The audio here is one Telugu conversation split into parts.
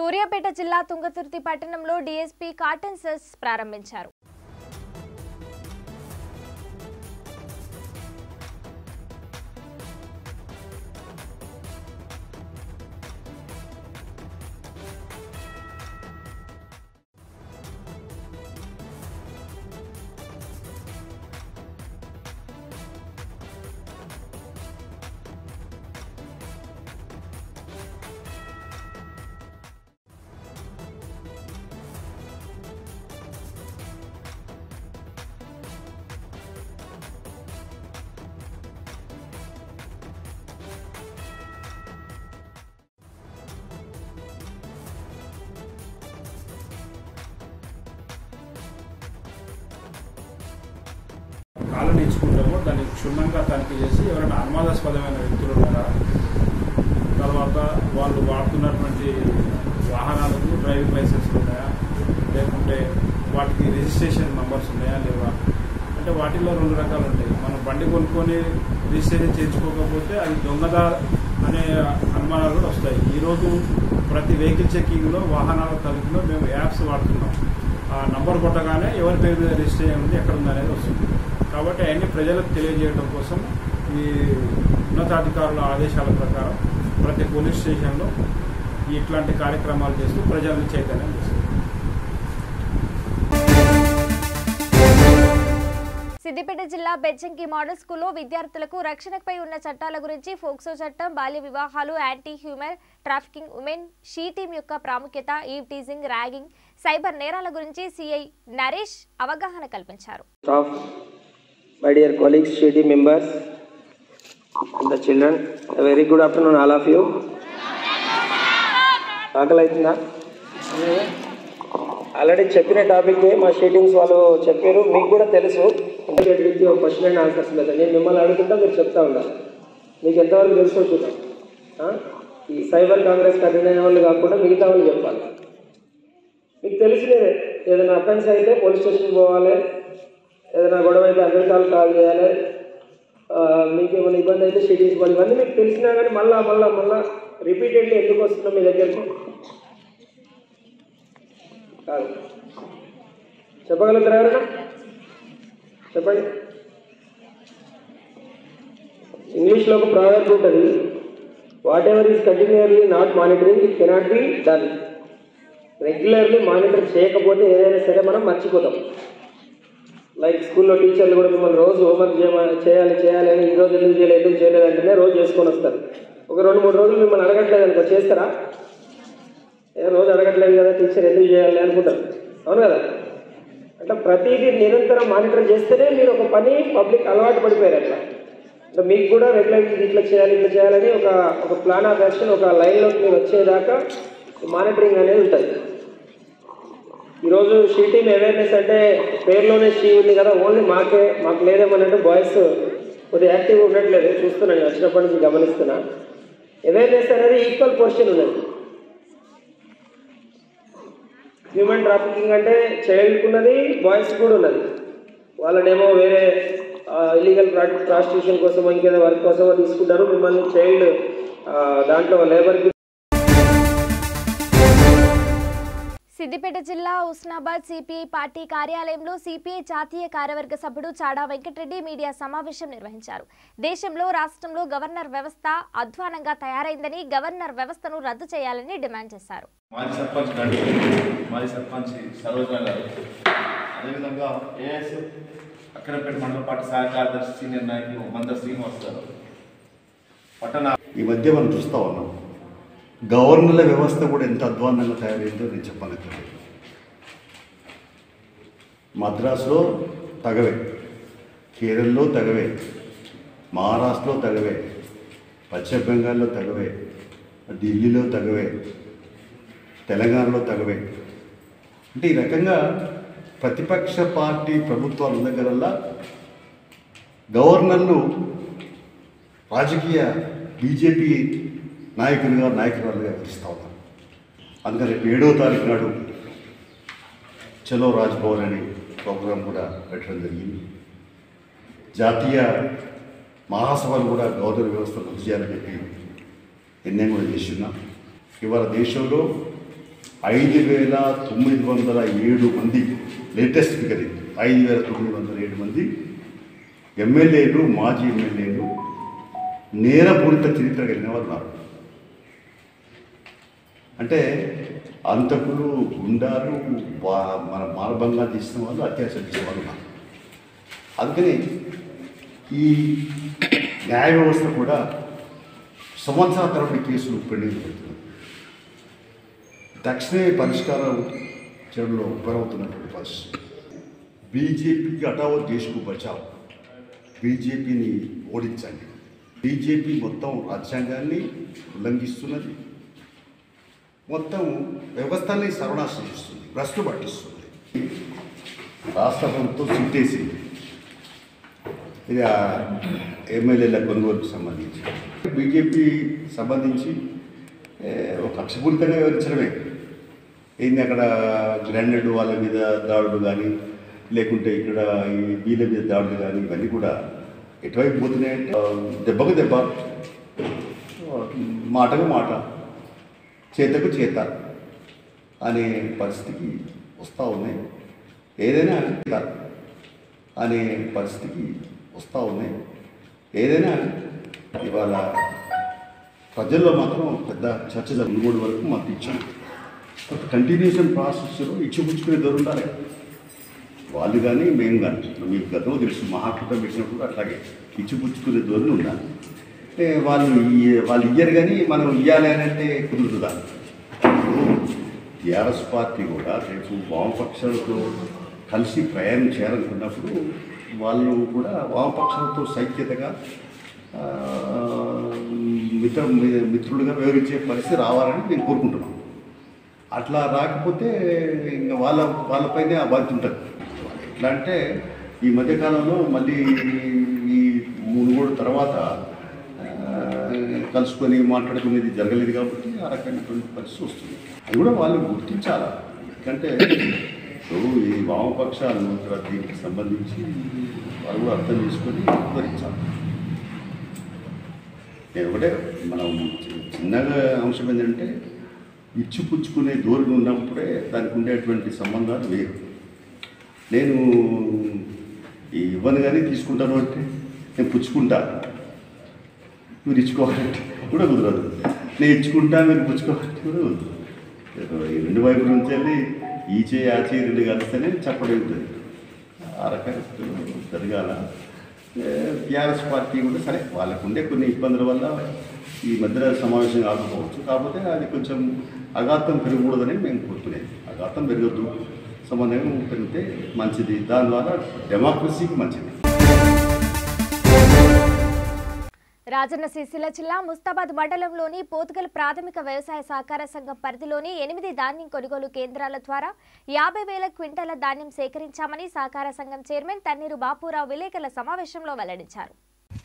సూర్యాపేట జిల్లా తుంగతుర్తి పట్టణంలో డీఎస్పీ కాటన్ సెల్స్ ప్రారంభించారు కాలం నేర్చుకుంటామో దాన్ని క్షుణ్ణంగా తనిఖీ చేసి ఎవరైనా అనుమానాస్పదమైన వ్యక్తులు ఉన్నారా తర్వాత వాళ్ళు వాడుతున్నటువంటి వాహనాలకు డ్రైవింగ్ లైసెన్స్లు ఉన్నాయా లేకుంటే వాటికి రిజిస్ట్రేషన్ నంబర్స్ ఉన్నాయా లేవా అంటే వాటిల్లో రెండు రకాలు ఉంటాయి మనం బండి కొనుక్కొని రిజిస్ట్రేషన్ చేయించుకోకపోతే అది దొంగదా అనే అనుమానాలు కూడా వస్తాయి ఈరోజు ప్రతి వెహికల్ చెక్కింగ్లో వాహనాల తలుపులో మేము యాప్స్ వాడుతున్నాం ఆ నంబర్ కొట్టగానే ఎవరి పేరు మీద రిజిస్ట్రేషన్ ఉంది ఎక్కడ ఉంది అనేది వస్తుంది కాబట్టి అవన్నీ ప్రజలకు తెలియజేయడం కోసం ఈ ఉన్నతాధికారుల ఆదేశాల ప్రకారం ప్రతి పోలీస్ స్టేషన్లో ఇట్లాంటి కార్యక్రమాలు చేస్తూ ప్రజలను చైతన్యం చేస్తారు సిద్దిపేట జిల్లా బెజ్జంకి మోడల్ స్కూల్లో విద్యార్థులకు రక్షణపై ఉన్న చట్టాల గురించి ఫోక్సో చట్టం బాల్య వివాహాలు anti human trafficking women she team యొక్క ప్రాముఖ్యత ఈవ్ టీజింగ్ ర్యాగింగ్ సైబర్ నేరాల గురించి సిఐ నరేష్ అవగాహన కల్పించారు staff, my dear colleagues, CT members, and the children. A very good afternoon, all of you. ఆకలి అవుతుందా ఆల్రెడీ చెప్పిన టాపిక్ మా షీటింగ్స్ వాళ్ళు చెప్పారు మీకు కూడా తెలుసు ఇంటికి నుంచి ఒక క్వశ్చన్ అండ్ ఆన్సర్స్ మీద నేను మిమ్మల్ని అడుగుతుంటా మీరు చెప్తా ఉండాలి మీకు ఎంతవరకు తెలుసో చూద్దాం ఆ? ఈ సైబర్ కాంగ్రెస్ అటెండ్ అయిన వాళ్ళు కాకుండా మిగతా వాళ్ళు చెప్పాలి మీకు తెలిసినదే ఏదైనా అఫెన్స్ అయితే పోలీస్ స్టేషన్కి పోవాలి ఏదైనా గొడవ అయితే అమెరికాలు కాల్ చేయాలి ఆ, మీకు ఏమైనా ఇబ్బంది అయితే షీటింగ్స్ పని ఇవన్నీ మీకు తెలిసినా కానీ మళ్ళా మళ్ళా మళ్ళా రిపీటెడ్లీ ఎందుకు వస్తున్నాం మీ దగ్గరికి కాదు చెప్పగలుగుతారా ఎవరైనా చెప్పండి ఇంగ్లీష్లో ఒక ప్రావర్బ్ ఉంటుంది whatever is continuously not monitoring it cannot be done regularly monitor చేయకపోతే ఏదైనా సరే మనం మర్చిపోతాం లైక్ స్కూల్లో టీచర్లు కూడా మిమ్మల్ని రోజు హోంవర్క్ చేయమ- చేయాలి చేయాలి అని ఈ రోజు ఎందుకు చేయలేదు ఎందుకు చేయలేదు అంటేనే రోజు చేసుకొని వస్తారు ఒక రెండు మూడు రోజులు మిమ్మల్ని అడగట్లేదు అనుకో చేస్తారా ఏ రోజు అడగట్లేదు కదా టీచర్ ఎందుకు చేయాలి అనుకుంటారు అవును కదా అంటే ప్రతిదీ నిరంతరం మానిటర్ చేస్తేనే మీరు ఒక పని పబ్లిక్ అలవాటు పడిపోయారు అట్లా అంటే మీకు కూడా రెగ్యులర్ ఇట్లా చేయాలి ఇట్లా చేయాలని ఒక ఒక ప్లాన్ ఆఫ్ యాక్షన్ ఒక లైన్లోకి మీరు వచ్చేదాకా మానిటరింగ్ అనేది ఉంటుంది ఈరోజు షీ టీమ్ అవేర్నెస్ అంటే పేరులోనే షీ ఉంది కదా ఓన్లీ మాకే మాకు లేదేమనంటే బాయ్స్ కొద్దిగా యాక్టివ్ ఉండట్లేదు చూస్తున్నాను నేను వచ్చినప్పటి నుంచి గమనిస్తున్నా అవేర్నెస్ అనేది ఈక్వల్ పొజిషన్ ఉన్నది హ్యూమన్ ట్రాఫికింగ్ అంటే చైల్డ్కి ఉన్నది బాయ్స్ కూడా ఉన్నది వాళ్ళనేమో వేరే ఇల్లీగల్ ప్రాస్టిట్యూషన్ కోసం ఇంకేదో వర్క్ కోసమో తీసుకుంటారు మిమ్మల్ని చైల్డ్ దాంట్లో లేబర్కి సిద్దిపేట జిల్లా ఉస్నాబాద్ సిపిఐ పార్టీ కార్యాలయంలో సిపిఐ జాతీయ కార్యవర్గ సభ్యుడు చాడా వెంకటరెడ్డి మీడియా సమావేశం నిర్వహించారు దేశంలో రాష్ట్రంలో గవర్నర్ వ్యవస్థ అధ్వానంగా తయారైందని గవర్నర్ వ్యవస్థను రద్దు చేయాలని డిమాండ్ చేశారు మాజీ సర్పంచ్ గండి మాజీ సర్పంచ్ సరోజన గారు అదేవిధంగా ఏఎస్ అక్కడపేట మండల పార్టీ సహాయ కార్యదర్శి సీనియర్ నాయకులు మంద శ్రీనివాస్ గారు పట్టణ ఈ మధ్య మనం చూస్తూ ఉన్నాం గవర్నర్ల వ్యవస్థ కూడా ఎంత అధ్వాన్నంగా తయారైందో నేను చెప్పనక్కర్లేదు మద్రాసులో తగవే కేరళలో తగవే మహారాష్ట్రలో తగవే పశ్చిమ బెంగాల్లో తగవే ఢిల్లీలో తగవే తెలంగాణలో తగవే అంటే ఈ రకంగా ప్రతిపక్ష పార్టీ ప్రభుత్వాలు ఉన్న దగ్గరల్లా గవర్నర్లు రాజకీయ బీజేపీ నాయకులుగా నాయకురాలుగా వ్యవహరిస్తూ ఉన్నారు అందుకని రేపు ఏడవ తారీఖు నాడు చలో రాజ్భవన్ అనే ప్రోగ్రాం కూడా పెట్టడం జరిగింది జాతీయ మహాసభలు కూడా గవర్నర్ వ్యవస్థ రద్దు చేయాలని చెప్పి నిర్ణయం కూడా చేస్తున్నాం ఇవాళ దేశంలో ఐదు వేల తొమ్మిది వందల ఏడు మంది లేటెస్ట్ ఫిగర్ ఇది ఐదు వేల తొమ్మిది వందల ఏడు మంది ఎమ్మెల్యేలు మాజీ ఎమ్మెల్యేలు నేరపూరిత చరిత్ర కలిగిన వారు ఉన్నారు అంటే అంతకులు గుండాలు వా- మన మానభంగా తీసిన వాళ్ళు అత్యాచారం చేసిన వాళ్ళు ఉన్నారు అందుకని ఈ న్యాయ వ్యవస్థ కూడా సంవత్సరాల తరబడి కేసులు పెండింగ్ పెడుతుంది తక్షణమే పరిష్కారం చేయడంలో విఫలమవుతున్నటువంటి పరిస్థితి బీజేపీకి హటావో దేశ్కు బచావ్ బీజేపీని ఓడించండి బీజేపీ మొత్తం రాజ్యాంగాన్ని ఉల్లంఘిస్తున్నది మొత్తం వ్యవస్థని సర్వనాశనం చేస్తుంది భ్రష్టు పట్టిస్తుంది రాష్ట్ర ప్రభుత్వం చుట్టేసింది ఇది ఆ ఎమ్మెల్యేల కొనుగోలుకు సంబంధించి బీజేపీ సంబంధించి ఏ, ఒక కక్షపూరితంగా వివరించడమే ఏంది అక్కడ గ్రాండెడ్ వాళ్ళ మీద దాడులు కానీ లేకుంటే ఇక్కడ ఈ వీళ్ళ మీద దాడులు కానీ ఇవన్నీ కూడా ఎటువైపు పోతున్నాయంటే ఆ, దెబ్బకు దెబ్బ ఆ, మాటకు మాట చేతకు చేత అనే పరిస్థితికి వస్తూ ఉన్నాయి ఏదైనా చేత అనే పరిస్థితికి వస్తూ ఉన్నాయి ఏదైనా ఇవాళ ప్రజల్లో మాత్రం పెద్ద చర్చ జరిగింది మూడు వరకు మాకు ఇచ్చాం కంటిన్యూషన్ ప్రాసెస్లో ఇచ్చిపుచ్చుకునే దూరం ఉండాలి వాళ్ళు కానీ మేము కానీ మీకు గతంలో తెలుసు మహాకూటం పెట్టినప్పుడు అట్లాగే ఇచ్చిపుచ్చుకునే దూరం ఉండాలి అంటే వాళ్ళు ఇయ్య- వాళ్ళు ఇయ్యరు కానీ మనం ఇవ్వాలి అని అంటే కుదురుతుందా టీఆర్ఎస్ పార్టీ కూడా రేపు వామపక్షాలతో కలిసి ప్రయాణం చేయాలనుకున్నప్పుడు వాళ్ళు కూడా వామపక్షాలతో సైక్యతగా ఆ, మిత్ర మిత్రులుగా వివరించే పరిస్థితి రావాలని నేను కోరుకుంటున్నాను అట్లా రాకపోతే ఇంకా వాళ్ళ వాళ్ళపైనే ఆ బాధ్యత ఉంటుంది ఎట్లా అంటే ఈ మధ్యకాలంలో మళ్ళీ ఈ మూడు మూడు తర్వాత ఆ, కలుసుకొని మాట్లాడుకునేది జరగలేదు కాబట్టి ఆ రకమైనటువంటి పరిస్థితి వస్తుంది అది కూడా వాళ్ళు గుర్తించాలి ఎందుకంటే ఇప్పుడు ఈ వామపక్షాలు ఇక్కడ దీనికి సంబంధించి వాళ్ళు కూడా అర్థం చేసుకొని వివరించాలి నేను ఒకటే మనం చి- చిన్నగా అంశం ఏంటంటే ఇచ్చిపుచ్చుకునే ధోరణి ఉన్నప్పుడే దానికి ఉండేటువంటి సంబంధాలు వేరు నేను ఈ ఇవ్వను కానీ తీసుకుంటాను అంటే నేను పుచ్చుకుంటా మీరు ఇచ్చుకోవాలంటే కూడా కుదరదు నేను ఇచ్చుకుంటా మీరు పుచ్చుకోవాలంటే కూడా కుదరదు ఈ రెండు వైపుల నుంచి వెళ్ళి ఈ చేయి ఆ చేయి రెండు కలిస్తేనే చెప్పగలుగుతుంది ఆ రకంగా జరగాల టీఆర్ఎస్ పార్టీ కూడా సరే వాళ్ళకు ఉండే కొన్ని ఇబ్బందుల వల్ల ఈ మధ్య సమావేశం కాకపోవచ్చు కాకపోతే అది కొంచెం అఘాతం పెరగకూడదని మేము కోరుకునేది అఘాతం పెరగద్దు సమన్వయం పెరిగితే మంచిది దాని ద్వారా డెమోక్రసీకి మంచిది రాజన్న సిరిసిల్ల జిల్లా ముస్తాబాద్ మండలంలోని పోతుగల్ ప్రాథమిక వ్యవసాయ సహకార సంఘం పరిధిలోని ఎనిమిది ధాన్యం కొనుగోలు కేంద్రాల ద్వారా యాభై వేల క్వింటాల ధాన్యం సేకరించామని సహకార సంఘం చైర్మన్ తన్నీరు బాపురావు విలేకరుల సమావేశంలో వెల్లడించారు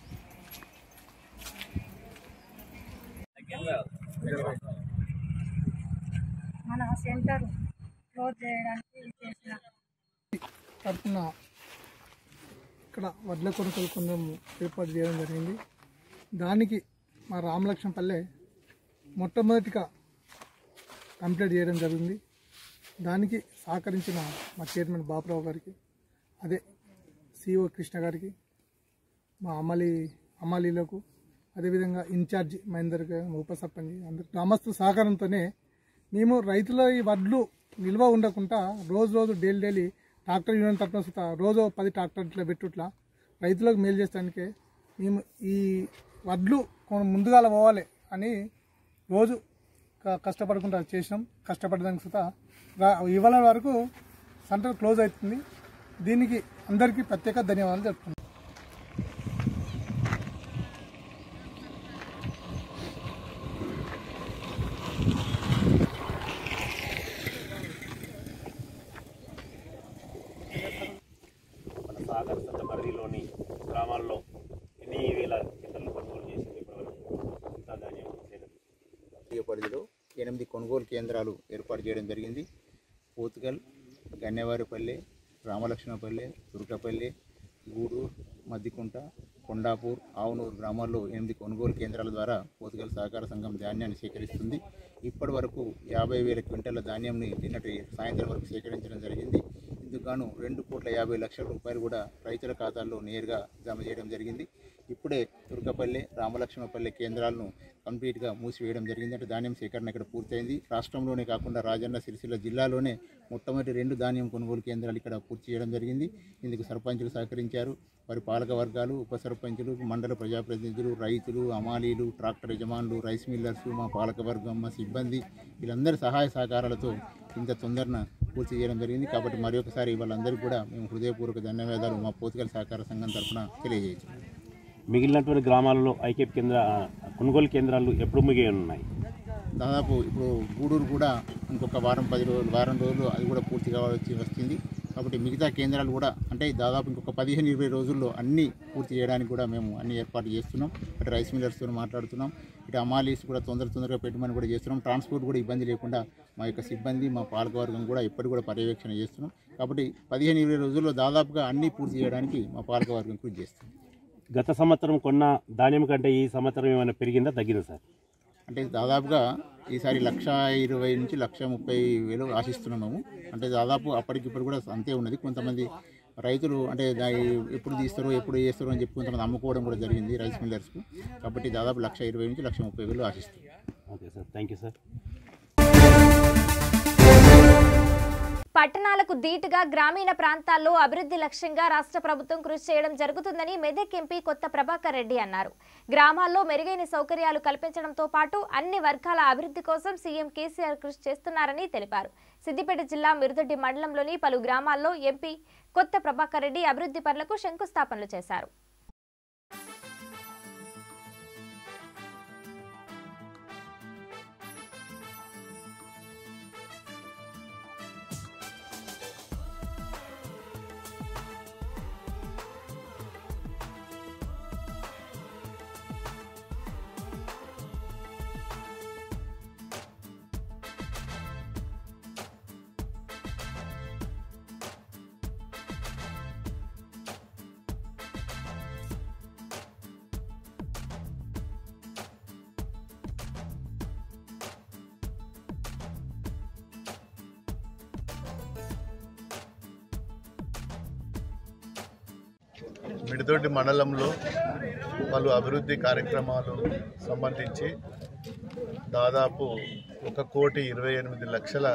మన సెంటర్ క్లోజ్ చేయడానికి చేసిన తరఫున ఇక్కడ వడ్ల కొనుగోలు కొందరం ఏర్పాటు చేయడం జరిగింది దానికి మా రామలక్ష్మపల్లె మొట్టమొదటిగా కంప్లీట్ చేయడం జరిగింది దానికి సహకరించిన మా చైర్మన్ బాపురావు గారికి అదే సిఓ కృష్ణ గారికి మా అమలి అమలీలకు అదేవిధంగా ఇన్ఛార్జ్ మహేందర్ గారు ఉప సర్పంచ్ అందరు గ్రామస్తు సహకారంతోనే మేము రైతుల ఈ వడ్లు నిల్వ ఉండకుండా రోజు రోజు డైలీ డైలీ ట్రాక్టర్ యూనియన్ తరఫున సుతా రోజు పది ట్రాక్టర్ ఇట్లా పెట్టుట్లా రైతులకు మేలు చేస్తానికే మేము ఈ వడ్లు కొన- ముందుగాల పోవాలి అని రోజు క- కష్టపడకుండా చేసినాం కష్టపడడానికి సుతా రా- ఇవాళ వరకు సెంటర్ క్లోజ్ అవుతుంది దీనికి అందరికీ ప్రత్యేక ధన్యవాదాలు చెప్తున్నాను మన సాగర్ సంత పరిధిలోని గ్రామాల్లో ఎన్ని వేల కింటలు కొనుగోలు చేసింది ఇప్పటివరకు ఇంత ధాన్యం సేకరించింది. జాతీయ పరిధిలో ఎనిమిది కొనుగోలు కేంద్రాలు ఏర్పాటు చేయడం జరిగింది పోతుగల్ గన్నేవారిపల్లె రామలక్ష్మపల్లె దుర్గపల్లె గూడూరు మద్దికుంట కొండాపూర్ ఆవునూరు గ్రామాల్లో ఎనిమిది కొనుగోలు కేంద్రాల ద్వారా పోతుగల్ సహకార సంఘం ధాన్యాన్ని సేకరిస్తుంది ఇప్పటి వరకు యాభై వేల క్వింటాల ధాన్యంని నిన్నటి సాయంత్రం వరకు సేకరించడం జరిగింది ఇందుకు గాను రెండు కోట్ల యాభై లక్షల రూపాయలు కూడా రైతుల ఖాతాల్లో నేరుగా జమ చేయడం జరిగింది ఇప్పుడే దుర్గపల్లి రామలక్ష్మపల్లి కేంద్రాలను కంప్లీట్గా మూసివేయడం జరిగింది అంటే ధాన్యం సేకరణ ఇక్కడ పూర్తయింది రాష్ట్రంలోనే కాకుండా రాజన్న సిరిసిల్ల జిల్లాలోనే మొట్టమొదటి రెండు ధాన్యం కొనుగోలు కేంద్రాలు ఇక్కడ పూర్తి చేయడం జరిగింది ఇందుకు సర్పంచులు సహకరించారు వారి పాలక వర్గాలు ఉప సర్పంచులు మండల ప్రజాప్రతినిధులు రైతులు అమాలీలు ట్రాక్టర్ యజమానులు రైస్ మిల్లర్స్ మా పాలక వర్గం మా సిబ్బంది వీళ్ళందరి సహాయ సహకారాలతో ఇంత తొందరన పూర్తి చేయడం జరిగింది కాబట్టి మరి ఒకసారి వాళ్ళందరికీ కూడా మేము హృదయపూర్వక ధన్యవాదాలు మా పోతుగల సహకార సంఘం తరఫున తెలియజేయచ్చు మిగిలినటువంటి గ్రామాలలో ఐక్యప్ కేంద్ర కొనుగోలు కేంద్రాలు ఎప్పుడు మిగిలి ఉన్నాయి దాదాపు ఇప్పుడు గూడూరు కూడా ఇంకొక వారం పది రోజులు వారం రోజులు అది కూడా పూర్తి కావాల్సి వస్తుంది కాబట్టి మిగతా కేంద్రాలు కూడా అంటే దాదాపు ఇంకొక పదిహేను ఇరవై రోజుల్లో అన్నీ పూర్తి చేయడానికి కూడా మేము అన్ని ఏర్పాట్లు చేస్తున్నాం అటు రైస్ మిల్లర్స్తో మాట్లాడుతున్నాం ఇటు అమాలీస్ కూడా తొందర తొందరగా పెట్టమని కూడా చేస్తున్నాం ట్రాన్స్పోర్ట్ కూడా ఇబ్బంది లేకుండా మా యొక్క సిబ్బంది మా పాలకవర్గం కూడా ఎప్పటికి కూడా పర్యవేక్షణ చేస్తున్నాం కాబట్టి పదిహేను ఇరవై రోజుల్లో దాదాపుగా అన్నీ పూర్తి చేయడానికి మా పాలకవర్గం కృషి చేస్తుంది గత సంవత్సరం కొన్న ధాన్యం కంటే ఈ సంవత్సరం ఏమైనా పెరిగిందా తగ్గిందా సార్ అంటే దాదాపుగా ఈసారి లక్ష ఇరవై నుంచి లక్ష ముప్పై వేలు ఆశిస్తున్నాం మేము అంటే దాదాపు అప్పటికిప్పుడు కూడా అంతే ఉన్నది కొంతమంది రైతులు అంటే దా- ఎప్పుడు తీస్తారో ఎప్పుడు చేస్తారో అని చెప్పి కొంతమంది అమ్ముకోవడం కూడా జరిగింది రైస్ మిల్లర్స్కు కాబట్టి దాదాపు లక్ష ఇరవై నుంచి లక్ష ముప్పై వేలు ఆశిస్తున్నాం okay sir thank you sir పట్టణాలకు ధీటుగా గ్రామీణ ప్రాంతాల్లో అభివృద్ధి లక్ష్యంగా రాష్ట్ర ప్రభుత్వం కృషి చేయడం జరుగుతుందని మెదక్ ఎంపీ కొత్త ప్రభాకర్ రెడ్డి అన్నారు గ్రామాల్లో మెరుగైన సౌకర్యాలు కల్పించడంతో పాటు అన్ని వర్గాల అభివృద్ధి కోసం సీఎం కేసీఆర్ కృషి చేస్తున్నారని తెలిపారు సిద్దిపేట జిల్లా మిరుదొడ్డి మండలంలోని పలు గ్రామాల్లో ఎంపీ కొత్త ప్రభాకర్ రెడ్డి అభివృద్ధి పనులకు శంకుస్థాపనలు చేశారు మిడిదొడ్డి మండలంలో పలు అభివృద్ధి కార్యక్రమాలు సంబంధించి దాదాపు ఒక కోటి ఇరవై ఎనిమిది లక్షల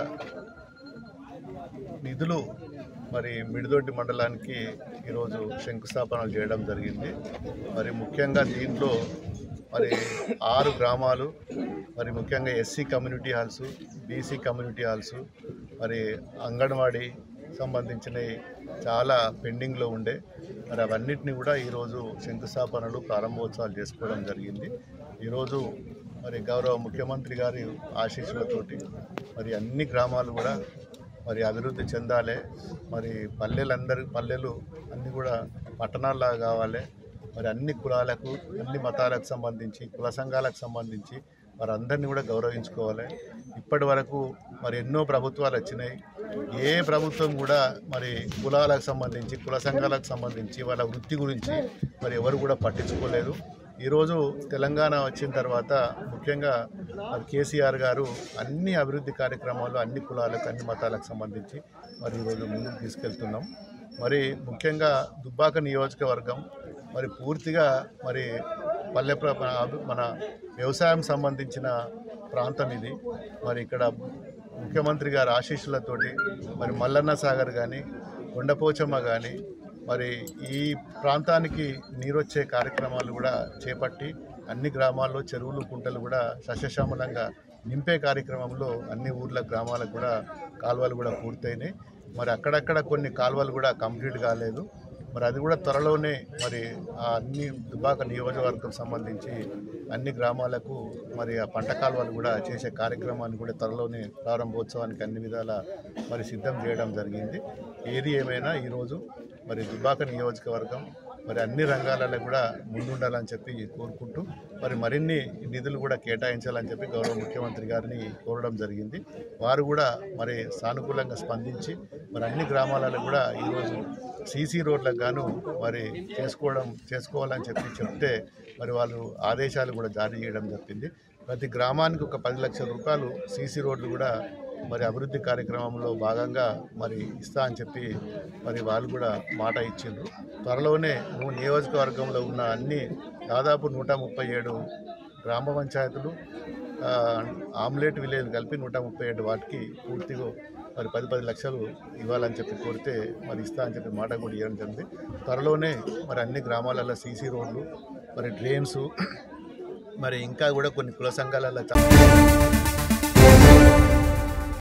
నిధులు మరి మిడిదొడ్డి మండలానికి ఈరోజు శంకుస్థాపనలు చేయడం జరిగింది మరి ముఖ్యంగా దీంట్లో మరి ఆరు గ్రామాలు మరి ముఖ్యంగా SC community halls BC community halls మరి అంగన్వాడీ సంబంధించినవి చాలా పెండింగ్లో ఉండే మరి అవన్నిటిని కూడా ఈరోజు శంకుస్థాపనలు ప్రారంభోత్సవాలు చేసుకోవడం జరిగింది ఈరోజు మరి గౌరవ ముఖ్యమంత్రి గారి ఆశీస్సులతోటి మరి అన్ని గ్రామాలు కూడా మరి అభివృద్ధి చెందాలి మరి పల్లెలందరి పల్లెలు అన్నీ కూడా పట్టణాల్లాగా కావాలి మరి అన్ని కులాలకు అన్ని మతాలకు సంబంధించి కుల సంఘాలకు సంబంధించి వారందరినీ కూడా గౌరవించుకోవాలి ఇప్పటి వరకు మరి ఎన్నో ప్రభుత్వాలు వచ్చినాయి ఏ ప్రభుత్వం కూడా మరి కులాలకు సంబంధించి కుల సంఘాలకు సంబంధించి వాళ్ళ వృత్తి గురించి మరి ఎవరు కూడా పట్టించుకోలేదు ఈరోజు తెలంగాణ వచ్చిన తర్వాత ముఖ్యంగా మరి కేసీఆర్ గారు అన్ని అభివృద్ధి కార్యక్రమాలు అన్ని కులాలకు అన్ని మతాలకు సంబంధించి మరి ఈరోజు ముందుకు తీసుకెళ్తున్నాం మరి ముఖ్యంగా దుబ్బాక నియోజకవర్గం మరి పూర్తిగా మరి పల్లె ప్ర- మన అభి- మన వ్యవసాయం సంబంధించిన ప్రాంతం ఇది మరి ఇక్కడ ముఖ్యమంత్రి గారి ఆశీస్సులతోటి మరి మల్లన్న సాగర్ కానీ కొండపోచమ్మ కానీ మరి ఈ ప్రాంతానికి నీరొచ్చే కార్యక్రమాలు కూడా చేపట్టి అన్ని గ్రామాల్లో చెరువులు కుంటలు కూడా సస్యశ్యామలంగా నింపే కార్యక్రమంలో అన్ని ఊర్ల గ్రామాలకు కూడా కాలువలు కూడా పూర్తయినాయి మరి అక్కడక్కడ కొన్ని కాలువలు కూడా కంప్లీట్ కాలేదు మరి అది కూడా త్వరలోనే మరి ఆ అన్ని దుబాక నియోజకవర్గం సంబంధించి అన్ని గ్రామాలకు మరి ఆ పంట కాలువలు కూడా చేసే కార్యక్రమాన్ని కూడా త్వరలోనే ప్రారంభోత్సవానికి అన్ని విధాల మరి సిద్ధం చేయడం జరిగింది ఏది ఏమైనా ఈరోజు మరి దుబాక నియోజకవర్గం మరి అన్ని రంగాలలో కూడా ముందుండాలని చెప్పి కోరుకుంటూ మరి మరిన్ని నిధులు కూడా కేటాయించాలని చెప్పి గౌరవ ముఖ్యమంత్రి గారిని కోరడం జరిగింది వారు కూడా మరి సానుకూలంగా స్పందించి మరి అన్ని గ్రామాలలో కూడా ఈరోజు సీసీ రోడ్లకు గాను మరి చేసుకోవడం చేసుకోవాలని చెప్పి చెప్తే మరి వాళ్ళు ఆదేశాలు కూడా జారీ చేయడం జరిగింది ప్రతి గ్రామానికి ఒక పది లక్షల రూపాయలు సీసీ రోడ్లు కూడా మరి అభివృద్ధి కార్యక్రమంలో భాగంగా మరి ఇస్తా అని చెప్పి మరి వాళ్ళు కూడా మాట ఇచ్చిండ్రు త్వరలోనే నువ్వు నియోజకవర్గంలో ఉన్న అన్ని దాదాపు నూట ముప్పై ఏడు గ్రామ పంచాయతీలు ఆ, ఆమ్లెట్ విలేజ్ కలిపి నూట ముప్పై ఏడు వాటికి పూర్తిగా మరి పది పది లక్షలు ఇవ్వాలని చెప్పి కోరితే మరి ఇస్తా అని చెప్పి మాట కూడా ఇవ్వడం జరిగింది త్వరలోనే మరి అన్ని గ్రామాలలో సీసీ రోడ్లు మరి డ్రైన్స్ మరి ఇంకా కూడా కొన్ని కుల సంఘాలలో చాలా